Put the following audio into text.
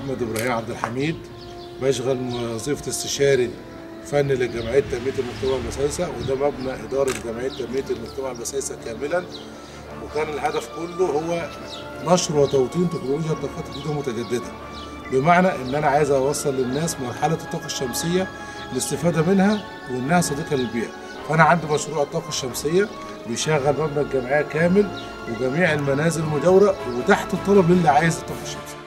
احمد ابراهيم عبد الحميد بشغل وظيفه استشاري فني لجمعيه تنميه المجتمع البسيسه وده مبنى اداره جمعيه تنميه المجتمع البسيسه كاملا وكان الهدف كله هو نشر وتوطين تكنولوجيا الطاقات الجديده المتجدده بمعنى ان انا عايز اوصل للناس مرحله الطاقه الشمسيه الاستفاده منها وانها صديقه للبيئه فانا عندي مشروع الطاقه الشمسيه بيشغل مبنى الجمعيه كامل وجميع المنازل المجاوره وتحت الطلب للي عايز الطاقه الشمسيه